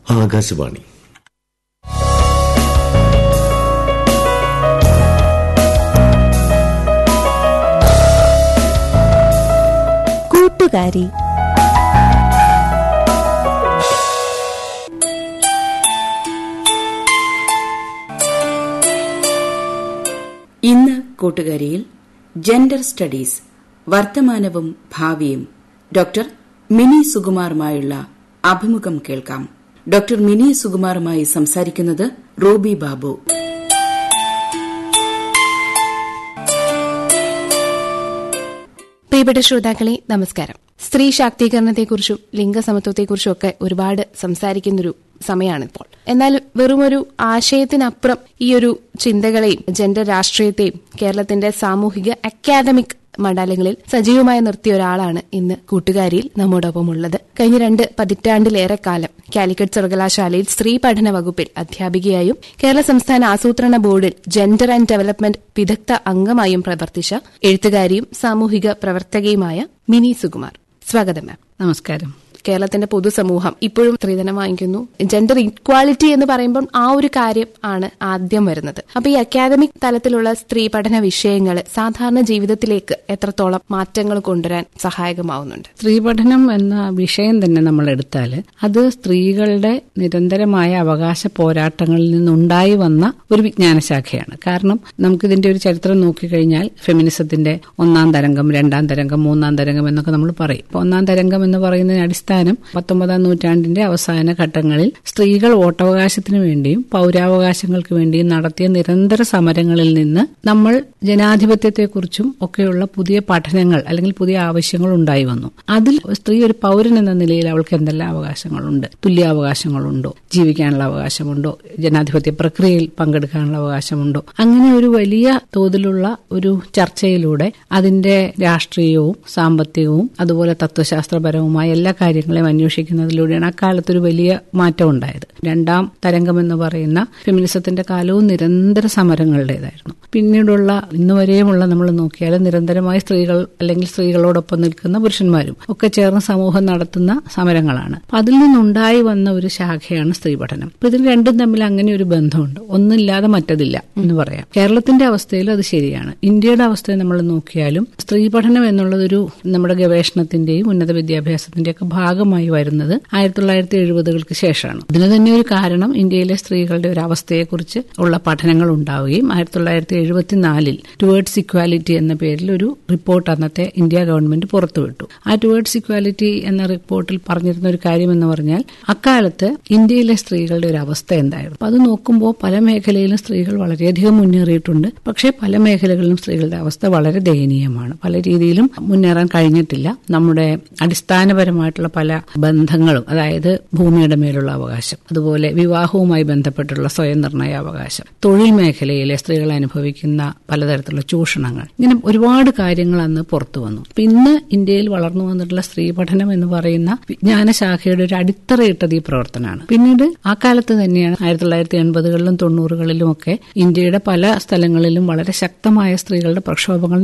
ആകാശവാണി കൂട്ടുകാരി ഇന്ന് കൂട്ടുകാരിയിൽ gender studies വർത്തമാനവും ഭാവിയും ഡോക്ടർ മിനി സുകുമാറുമായുള്ള അഭിമുഖം കേൾക്കാം ഡോക്ടർ മിനി സുകുമാറുമായി സംസാരിക്കുന്നത് റോബി ബാബു പ്രിയപ്പെട്ട ശ്രോതാക്കളെ നമസ്കാരം സ്ത്രീ ശാക്തീകരണത്തെക്കുറിച്ചും ലിംഗസമത്വത്തെക്കുറിച്ചും ഒക്കെ ഒരുപാട് സംസാരിക്കുന്നൊരു സമയമാണിപ്പോൾ എന്നാൽ വെറുമൊരു ആശയത്തിനപ്പുറം ഈ ഒരു ചിന്തകളെയും ജെൻഡർ രാഷ്ട്രീയത്തെയും കേരളത്തിന്റെ സാമൂഹിക അക്കാദമിക് മണ്ഡലങ്ങളിൽ സജീവമായി നിർത്തിയ ഒരാളാണ് ഇന്ന് കൂട്ടുകാരിയിൽ നമ്മോടൊപ്പം ഉള്ളത് കഴിഞ്ഞ രണ്ട് പതിറ്റാണ്ടിലേറെ കാലം കാലിക്കറ്റ് സർവകലാശാലയിൽ സ്ത്രീ പഠന വകുപ്പിൽ അധ്യാപികയായും കേരള സംസ്ഥാന ആസൂത്രണ ബോർഡിൽ ജെൻഡർ ആൻഡ് ഡെവലപ്മെന്റ് വിദഗ്ധ അംഗമായും പ്രവർത്തിച്ച എഴുത്തുകാരിയും സാമൂഹിക പ്രവർത്തകയുമായ മിനി സുകുമാർ സ്വാഗതം മാം നമസ്കാരം കേരളത്തിന്റെ പൊതുസമൂഹം ഇപ്പോഴും സ്ത്രീധനം വാങ്ങിക്കുന്നു ജെൻഡർ ഇക്വാളിറ്റി എന്ന് പറയുമ്പോൾ ആ ഒരു കാര്യം ആണ് ആദ്യം വരുന്നത് അപ്പൊ ഈ അക്കാദമിക് തലത്തിലുള്ള സ്ത്രീ പഠന വിഷയങ്ങൾ സാധാരണ ജീവിതത്തിലേക്ക് എത്രത്തോളം മാറ്റങ്ങൾ കൊണ്ടുവരാൻ സഹായകമാവുന്നുണ്ട് സ്ത്രീ പഠനം എന്ന വിഷയം തന്നെ നമ്മൾ എടുത്താൽ അത് സ്ത്രീകളുടെ നിരന്തരമായ അവകാശ പോരാട്ടങ്ങളിൽ നിന്നുണ്ടായി വന്ന ഒരു വിജ്ഞാന ശാഖയാണ് കാരണം നമുക്കിതിന്റെ ഒരു ചരിത്രം നോക്കിക്കഴിഞ്ഞാൽ ഫെമിനിസത്തിന്റെ ഒന്നാം തരംഗം രണ്ടാം തരംഗം മൂന്നാം തരംഗം എന്നൊക്കെ നമ്മൾ പറയും ഇപ്പൊ ഒന്നാം തരംഗം എന്ന് പറയുന്നതിന് അടിസ്ഥാനം പത്തൊമ്പതാം നൂറ്റാണ്ടിന്റെ അവസാന ഘട്ടങ്ങളിൽ സ്ത്രീകൾ വോട്ടവകാശത്തിന് വേണ്ടിയും പൗരാവകാശങ്ങൾക്ക് വേണ്ടിയും നടത്തിയ നിരന്തര സമരങ്ങളിൽ നിന്ന് നമ്മൾ ജനാധിപത്യത്തെക്കുറിച്ചും ഒക്കെയുള്ള പുതിയ പഠനങ്ങൾ അല്ലെങ്കിൽ പുതിയ ആവശ്യങ്ങൾ ഉണ്ടായി വന്നു അതിൽ സ്ത്രീ ഒരു പൗരൻ എന്ന നിലയിൽ അവൾക്ക് എന്തെല്ലാം അവകാശങ്ങളുണ്ട് തുല്യാവകാശങ്ങളുണ്ടോ ജീവിക്കാനുള്ള അവകാശമുണ്ടോ ജനാധിപത്യ പ്രക്രിയയിൽ പങ്കെടുക്കാനുള്ള അവകാശമുണ്ടോ അങ്ങനെ ഒരു വലിയ തോതിലുള്ള ഒരു ചർച്ചയിലൂടെ അതിന്റെ രാഷ്ട്രീയവും സാമ്പത്തികവും അതുപോലെ തത്വശാസ്ത്രപരവുമായ എല്ലാ കാര്യങ്ങളെയും അന്വേഷിക്കുന്നതിലൂടെയാണ് അക്കാലത്തൊരു വലിയ മാറ്റം ഉണ്ടായത് രണ്ടാം തരംഗം എന്ന് പറയുന്ന ഫെമിനിസത്തിന്റെ കാലവും നിരന്തര സമരങ്ങളുടേതായിരുന്നു പിന്നീടുള്ള ഇന്ന് വരെയുമുള്ള നമ്മൾ നോക്കിയാൽ നിരന്തരമായി സ്ത്രീകൾ അല്ലെങ്കിൽ സ്ത്രീകളോടൊപ്പം നിൽക്കുന്ന പുരുഷന്മാരും ഒക്കെ ചേർന്ന് സമൂഹം നടത്തുന്ന സമരങ്ങളാണ് അപ്പൊ അതിൽ നിന്നുണ്ടായി വന്ന ഒരു ശാഖയാണ് സ്ത്രീ പഠനം അപ്പൊ ഇതിൽ രണ്ടും തമ്മിൽ അങ്ങനെ ഒരു ബന്ധമുണ്ട് ഒന്നില്ലാതെ മറ്റതില്ല എന്ന് പറയാം കേരളത്തിന്റെ അവസ്ഥയിലും അത് ശരിയാണ് ഇന്ത്യയുടെ അവസ്ഥയെ നമ്മൾ നോക്കിയാലും സ്ത്രീ പഠനം എന്നുള്ളതൊരു നമ്മുടെ ഗവേഷണത്തിന്റെയും ഉന്നത വിദ്യാഭ്യാസത്തിന്റെയും ഒക്കെ ഭാഗമായി വരുന്നത് ആയിരത്തി തൊള്ളായിരത്തി എഴുപതുകൾക്ക് ശേഷമാണ് ഇതിന് തന്നെ ഒരു കാരണം ഇന്ത്യയിലെ സ്ത്രീകളുടെ ഒരു അവസ്ഥയെക്കുറിച്ച് ഉള്ള പഠനങ്ങൾ ഉണ്ടാവുകയും ആയിരത്തി തൊള്ളായിരത്തി എഴുപത്തിനാലിൽ ടുവേർഡ്സ് ഇക്വാലിറ്റി എന്ന പേരിൽ ഒരു റിപ്പോർട്ട് അന്നത്തെ ഇന്ത്യ ഗവൺമെന്റ് പുറത്തുവിട്ടു ആ ടുവേർഡ്സ് ഇക്വാലിറ്റി എന്ന റിപ്പോർട്ടിൽ പറഞ്ഞിരുന്ന ഒരു കാര്യം എന്ന് പറഞ്ഞാൽ അക്കാലത്ത് ഇന്ത്യയിലെ സ്ത്രീകളുടെ ഒരു അവസ്ഥ എന്തായിരുന്നു അപ്പൊ അത് നോക്കുമ്പോൾ പല മേഖലയിലും സ്ത്രീകൾ വളരെയധികം മുന്നേറിയിട്ടുണ്ട് പക്ഷേ പല മേഖലകളിലും സ്ത്രീകളുടെ അവസ്ഥ വളരെ ദയനീയമാണ് പല രീതിയിലും മുന്നേറാൻ കഴിഞ്ഞിട്ടില്ല നമ്മുടെ അടിസ്ഥാനപരമായിട്ടുള്ള പല ബന്ധങ്ങളും അതായത് ഭൂമിയുടെ മേലുള്ള അവകാശം അതുപോലെ വിവാഹവുമായി ബന്ധപ്പെട്ടുള്ള സ്വയം നിർണയ അവകാശം തൊഴിൽ മേഖലയിലെ സ്ത്രീകൾ അനുഭവിക്കുന്ന പലതരത്തിലുള്ള ചൂഷണങ്ങൾ ഇങ്ങനെ ഒരുപാട് കാര്യങ്ങൾ അന്ന് പുറത്തു വന്നു അപ്പൊ ഇന്ന് ഇന്ത്യയിൽ വളർന്നു വന്നിട്ടുള്ള സ്ത്രീ പഠനം എന്ന് പറയുന്ന വിജ്ഞാന ശാഖയുടെ ഒരു അടിത്തറയിട്ടത് ഈ പ്രവർത്തനമാണ് പിന്നീട് ആ കാലത്ത് തന്നെയാണ് ആയിരത്തി തൊള്ളായിരത്തി എൺപതുകളിലും തൊണ്ണൂറുകളിലും ഒക്കെ ഇന്ത്യയുടെ പല സ്ഥലങ്ങളിലും വളരെ ശക്തമായ സ്ത്രീകളുടെ പ്രക്ഷോഭങ്ങൾ